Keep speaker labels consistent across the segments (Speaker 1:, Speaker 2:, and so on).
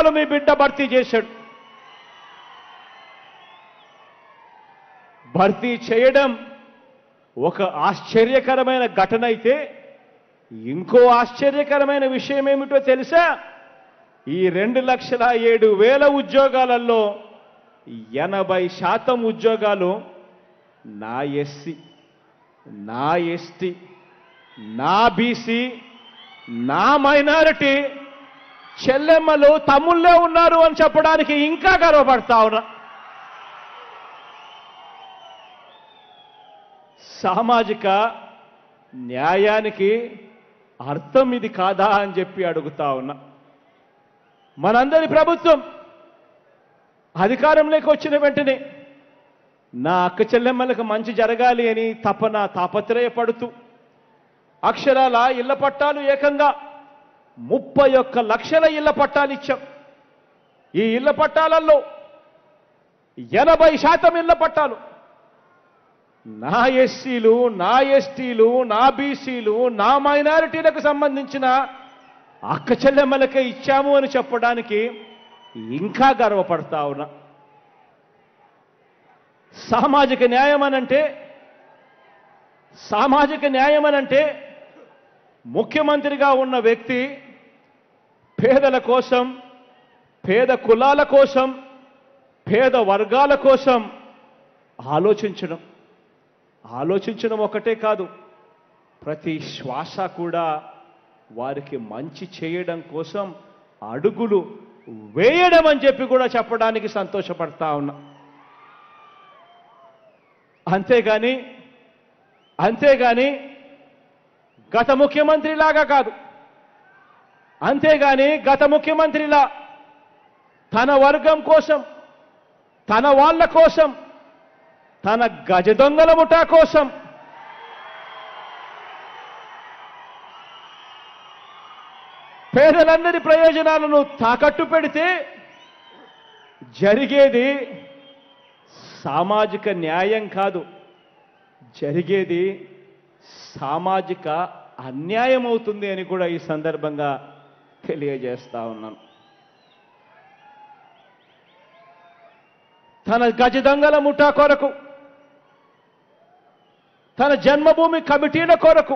Speaker 1: ఉద్యోగాలు మీ బిడ్డ భర్తీ చేశాడు భర్తీ చేయడం ఒక ఆశ్చర్యకరమైన ఘటన అయితే ఇంకో ఆశ్చర్యకరమైన విషయం ఏమిటో తెలుసా ఈ రెండు లక్షల ఏడు వేల ఉద్యోగాలలో ఎనభై శాతం ఉద్యోగాలు నా ఎస్సీ నా ఎస్టీ నా బీసీ నా మైనారిటీ చెల్లెమ్మలు తమ్ముళ్ళే ఉన్నారు అని చెప్పడానికి ఇంకా గర్వపడతా ఉన్నా సామాజిక న్యాయానికి అర్థం ఇది కాదా అని చెప్పి అడుగుతా ఉన్నా మనందరి ప్రభుత్వం అధికారంలోకి వచ్చిన వెంటనే నా అక్క చెల్లెమ్మలకు మంచి జరగాలి అని తపన తాపత్రయపడుతూ అక్షరాల ఇళ్ల పట్టాలు ఏకంగా ముప్పై ఒక్క లక్షల ఇళ్ల పట్టాలు ఇచ్చాం ఈ ఇళ్ల పట్టాలలో ఎనభై శాతం ఇళ్ల పట్టాలు నా ఎస్సీలు నా ఎస్టీలు నా బీసీలు నా మైనారిటీలకు సంబంధించిన అక్క చెల్లెమ్మలకే ఇచ్చాము అని చెప్పడానికి ఇంకా గర్వపడతా ఉన్నా సామాజిక న్యాయం అనంటే సామాజిక న్యాయం అనంటే ముఖ్యమంత్రిగా ఉన్న వ్యక్తి పేదల కోసం పేద కులాల కోసం పేద వర్గాల కోసం ఆలోచించడం ఆలోచించడం ఒకటే కాదు ప్రతి శ్వాస కూడా వారికి మంచి చేయడం కోసం అడుగులు వేయడం అని చెప్పి కూడా చెప్పడానికి సంతోషపడతా ఉన్నా అంతేగాని అంతేగాని గత ముఖ్యమంత్రిలాగా కాదు అంతేగాని గత ముఖ్యమంత్రిలా తన వర్గం కోసం తన వాళ్ళ కోసం తన గజ దొంగల ముఠా కోసం పేదలందరి ప్రయోజనాలను తాకట్టు పెడితే జరిగేది సామాజిక న్యాయం కాదు జరిగేది సామాజిక అన్యాయం అవుతుంది అని కూడా ఈ సందర్భంగా తెలియజేస్తా ఉన్నాను తన గజ దొంగల ముఠా కొరకు తన జన్మభూమి కమిటీల కొరకు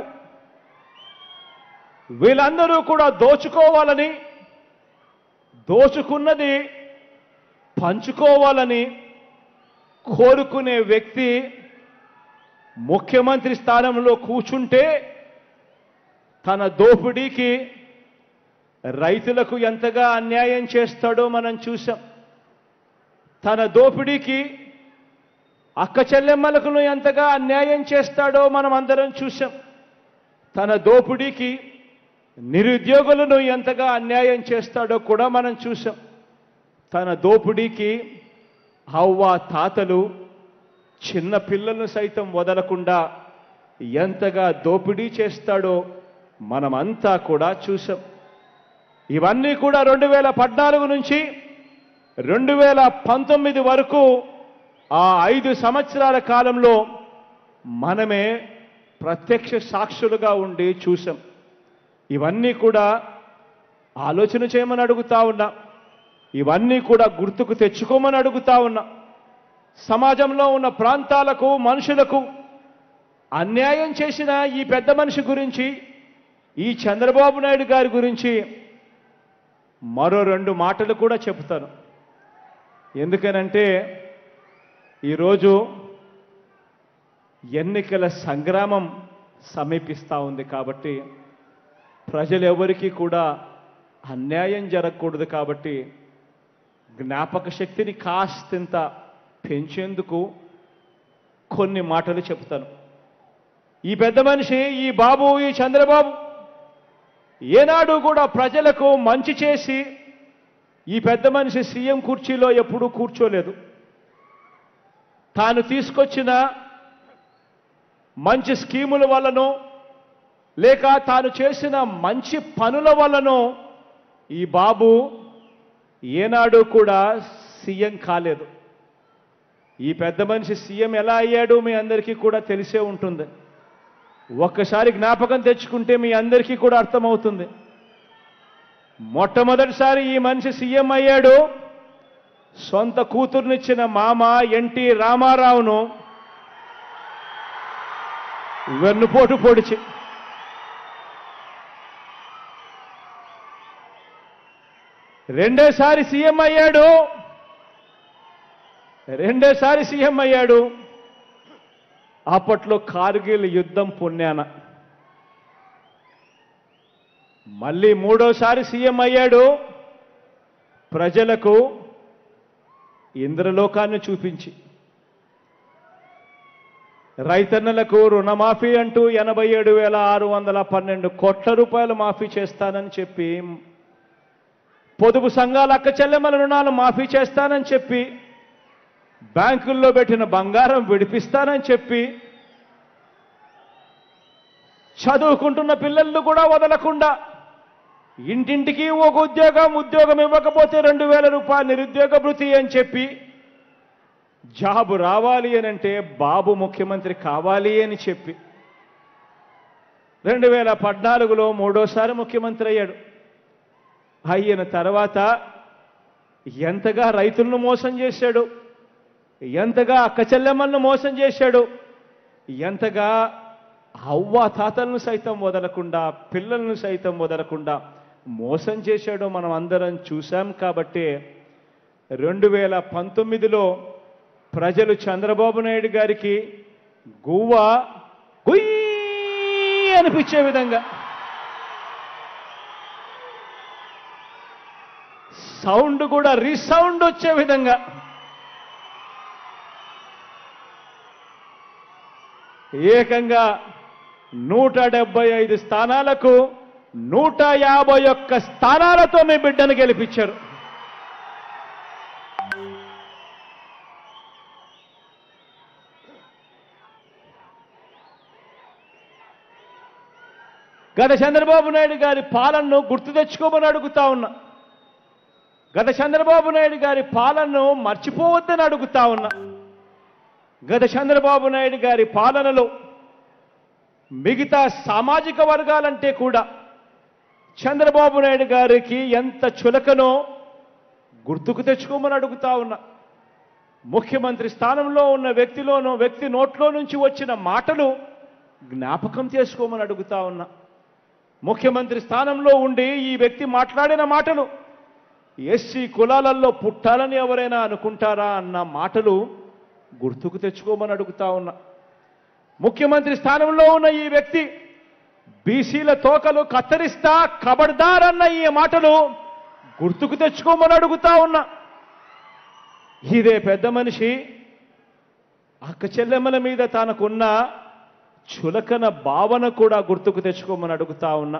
Speaker 1: వీళ్ళందరూ కూడా దోచుకోవాలని దోచుకున్నది పంచుకోవాలని కోరుకునే వ్యక్తి ముఖ్యమంత్రి స్థానంలో కూర్చుంటే తన దోపిడీకి రైతులకు ఎంతగా అన్యాయం చేస్తాడో మనం చూసాం తన దోపిడీకి అక్క చెల్లెమ్మలకు ఎంతగా అన్యాయం చేస్తాడో మనం అందరం చూసాం తన దోపిడీకి నిరుద్యోగులను ఎంతగా అన్యాయం చేస్తాడో కూడా మనం చూసాం తన దోపిడీకి అవ్వ తాతలు చిన్న పిల్లలను సైతం వదలకుండా ఎంతగా దోపిడీ చేస్తాడో మనమంతా కూడా చూసాం ఇవన్నీ కూడా రెండు వేల పద్నాలుగు నుంచి రెండు వేల పంతొమ్మిది వరకు ఆ ఐదు సంవత్సరాల కాలంలో మనమే ప్రత్యక్ష సాక్షులుగా ఉండి చూసాం ఇవన్నీ కూడా ఆలోచన చేయమని అడుగుతా ఉన్నా ఇవన్నీ కూడా గుర్తుకు తెచ్చుకోమని అడుగుతా ఉన్నా సమాజంలో ఉన్న ప్రాంతాలకు మనుషులకు అన్యాయం చేసిన ఈ పెద్ద మనిషి గురించి ఈ చంద్రబాబు నాయుడు గారి గురించి మరో రెండు మాటలు కూడా చెబుతాను ఎందుకనంటే ఈరోజు ఎన్నికల సంగ్రామం సమీపిస్తూ ఉంది కాబట్టి ప్రజలు ఎవరికి కూడా అన్యాయం జరగకూడదు కాబట్టి జ్ఞాపక శక్తిని కాస్తింత పెంచేందుకు కొన్ని మాటలు చెప్తాను ఈ పెద్ద మనిషి ఈ బాబు ఈ చంద్రబాబు ఏనాడు కూడా ప్రజలకు మంచి చేసి ఈ పెద్ద మనిషి సీఎం కుర్చీలో ఎప్పుడూ కూర్చోలేదు తాను తీసుకొచ్చిన మంచి స్కీముల వల్లనో లేక తాను చేసిన మంచి పనుల వల్లనో ఈ బాబు ఏనాడు కూడా సీఎం కాలేదు ఈ పెద్ద మనిషి సీఎం ఎలా అయ్యాడు మీ అందరికీ కూడా తెలిసే ఉంటుంది ఒక్కసారి జ్ఞాపకం తెచ్చుకుంటే మీ అందరికీ కూడా అర్థమవుతుంది మొట్టమొదటిసారి ఈ మనిషి సీఎం అయ్యాడు సొంత కూతుర్నిచ్చిన మామ ఎన్టీ రామారావును వెన్నుపోటు పొడిచి రెండోసారి సీఎం అయ్యాడు రెండోసారి సీఎం అయ్యాడు అప్పట్లో కార్గిల్ యుద్ధం పుణ్యాన మళ్ళీ మూడోసారి సీఎం అయ్యాడు ప్రజలకు ఇంద్రలోకాన్ని చూపించి రైతన్నలకు రుణమాఫీ అంటూ ఎనభై ఏడు వేల ఆరు వందల పన్నెండు కోట్ల రూపాయలు మాఫీ చేస్తానని చెప్పి పొదుపు సంఘాల అక్క చెల్లెమ్మల రుణాలు మాఫీ చేస్తానని చెప్పి బ్యాంకుల్లో పెట్టిన బంగారం విడిపిస్తానని చెప్పి చదువుకుంటున్న పిల్లలు కూడా వదలకుండా ఇంటింటికి ఒక ఉద్యోగం ఉద్యోగం ఇవ్వకపోతే రెండు వేల రూపాయలు నిరుద్యోగ భృతి అని చెప్పి జాబు రావాలి అని అంటే బాబు ముఖ్యమంత్రి కావాలి అని చెప్పి రెండు వేల పద్నాలుగులో మూడోసారి ముఖ్యమంత్రి అయ్యాడు అయిన తర్వాత ఎంతగా రైతులను మోసం చేశాడు ఎంతగా అక్క చెల్లెమ్మలను మోసం చేశాడు ఎంతగా అవ్వ తాతలను సైతం వదలకుండా పిల్లలను సైతం వదలకుండా మోసం చేశాడో మనం అందరం చూశాం కాబట్టి రెండు వేల పంతొమ్మిదిలో ప్రజలు చంద్రబాబు నాయుడు గారికి గువ్వ గుయ్యి అనిపించే విధంగా సౌండ్ కూడా రీసౌండ్ వచ్చే విధంగా ఏకంగా నూట డెబ్బై ఐదు స్థానాలకు నూట యాభై ఒక్క స్థానాలతో మీ బిడ్డను గెలిపించారు గత చంద్రబాబు నాయుడు గారి పాలనను గుర్తు తెచ్చుకోమని అడుగుతా ఉన్నా గత చంద్రబాబు నాయుడు గారి పాలనను మర్చిపోవద్దని అడుగుతా ఉన్నా గత చంద్రబాబు నాయుడు గారి పాలనలో మిగతా సామాజిక వర్గాలంటే కూడా చంద్రబాబు నాయుడు గారికి ఎంత చులకనో గుర్తుకు తెచ్చుకోమని అడుగుతా ఉన్నా ముఖ్యమంత్రి స్థానంలో ఉన్న వ్యక్తిలోనో వ్యక్తి నోట్లో నుంచి వచ్చిన మాటలు జ్ఞాపకం చేసుకోమని అడుగుతా ఉన్నా ముఖ్యమంత్రి స్థానంలో ఉండి ఈ వ్యక్తి మాట్లాడిన మాటలు ఎస్సీ కులాలలో పుట్టాలని ఎవరైనా అనుకుంటారా అన్న మాటలు గుర్తుకు తెచ్చుకోమని అడుగుతా ఉన్నా ముఖ్యమంత్రి స్థానంలో ఉన్న ఈ వ్యక్తి బీసీల తోకలు కత్తరిస్తా కబడ్దార్ అన్న ఈ మాటలు గుర్తుకు తెచ్చుకోమని అడుగుతా ఉన్నా ఇదే పెద్ద మనిషి అక్క చెల్లెమ్మల మీద తనకున్న చులకన భావన కూడా గుర్తుకు తెచ్చుకోమని అడుగుతా ఉన్నా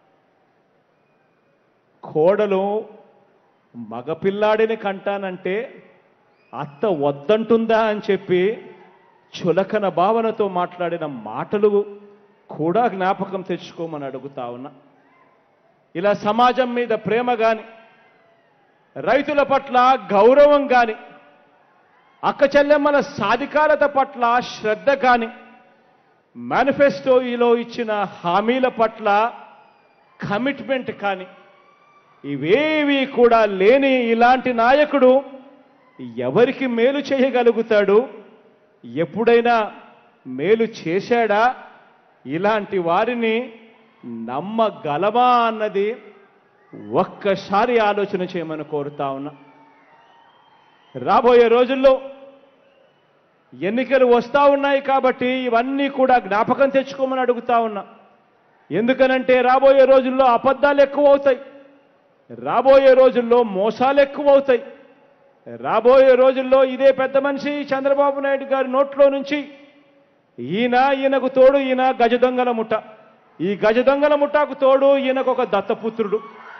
Speaker 1: కోడలు మగపిల్లాడిని కంటానంటే అత్త వద్దంటుందా అని చెప్పి చులకన భావనతో మాట్లాడిన మాటలు కూడా జ్ఞాపకం తెచ్చుకోమని అడుగుతా ఉన్నా ఇలా సమాజం మీద ప్రేమ గాని రైతుల పట్ల గౌరవం గాని అక్క చెల్లెమ్మల సాధికారత పట్ల శ్రద్ధ కాని మేనిఫెస్టోలో ఇచ్చిన హామీల పట్ల కమిట్మెంట్ కానీ ఇవేవి కూడా లేని ఇలాంటి నాయకుడు ఎవరికి మేలు చేయగలుగుతాడు ఎప్పుడైనా మేలు చేశాడా ఇలాంటి వారిని నమ్మగలమా అన్నది ఒక్కసారి ఆలోచన చేయమని కోరుతా ఉన్నా రాబోయే రోజుల్లో ఎన్నికలు వస్తా ఉన్నాయి కాబట్టి ఇవన్నీ కూడా జ్ఞాపకం తెచ్చుకోమని అడుగుతా ఉన్నా ఎందుకనంటే రాబోయే రోజుల్లో అబద్ధాలు ఎక్కువ అవుతాయి రాబోయే రోజుల్లో మోసాలు ఎక్కువ అవుతాయి రాబోయే రోజుల్లో ఇదే పెద్ద మనిషి చంద్రబాబు నాయుడు గారి నోట్లో నుంచి ఈయన ఈయనకు తోడు ఈయన గజ దొంగల ముఠ ఈ గజ దొంగల ముఠాకు తోడు ఈయనకు ఒక దత్తపుత్రుడు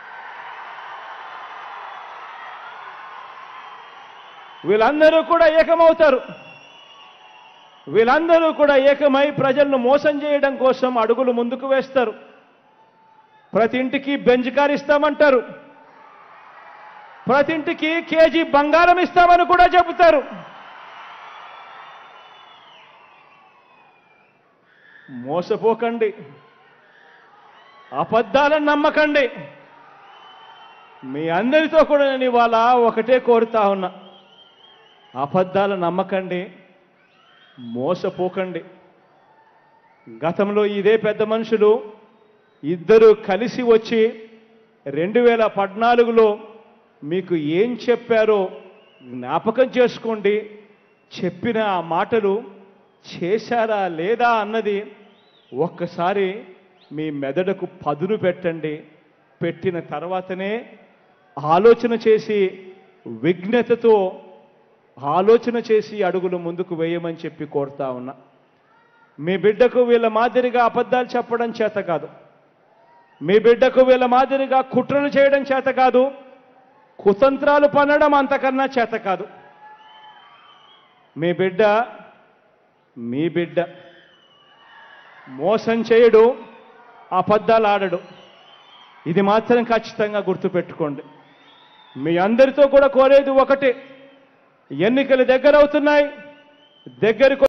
Speaker 1: వీళ్ళందరూ కూడా ఏకమవుతారు వీళ్ళందరూ కూడా ఏకమై ప్రజలను మోసం చేయడం కోసం అడుగులు ముందుకు వేస్తారు ప్రతి ఇంటికి బెంజ్ కార్ ఇస్తామంటారు ప్రతి ఇంటికి కేజీ బంగారం ఇస్తామని కూడా చెబుతారు మోసపోకండి అబద్ధాలను నమ్మకండి మీ అందరితో కూడా నేను ఇవాళ ఒకటే కోరుతా ఉన్నా అబద్ధాలు నమ్మకండి మోసపోకండి గతంలో ఇదే పెద్ద మనుషులు ఇద్దరు కలిసి వచ్చి రెండు వేల పద్నాలుగులో మీకు ఏం చెప్పారో జ్ఞాపకం చేసుకోండి చెప్పిన ఆ మాటలు చేశారా లేదా అన్నది ఒక్కసారి మీ మెదడుకు పదును పెట్టండి పెట్టిన తర్వాతనే ఆలోచన చేసి విఘ్నతతో ఆలోచన చేసి అడుగులు ముందుకు వేయమని చెప్పి కోరుతా ఉన్నా మీ బిడ్డకు వీళ్ళ మాదిరిగా అబద్ధాలు చెప్పడం చేత కాదు మీ బిడ్డకు వీళ్ళ మాదిరిగా కుట్రలు చేయడం చేత కాదు కుతంత్రాలు పనడం అంతకన్నా చేత కాదు మీ బిడ్డ మీ బిడ్డ మోసం చేయడు అబద్ధాలు ఆడడు ఇది మాత్రం ఖచ్చితంగా గుర్తుపెట్టుకోండి మీ అందరితో కూడా కోరేది ఒకటే ఎన్నికలు దగ్గరవుతున్నాయి దగ్గరకు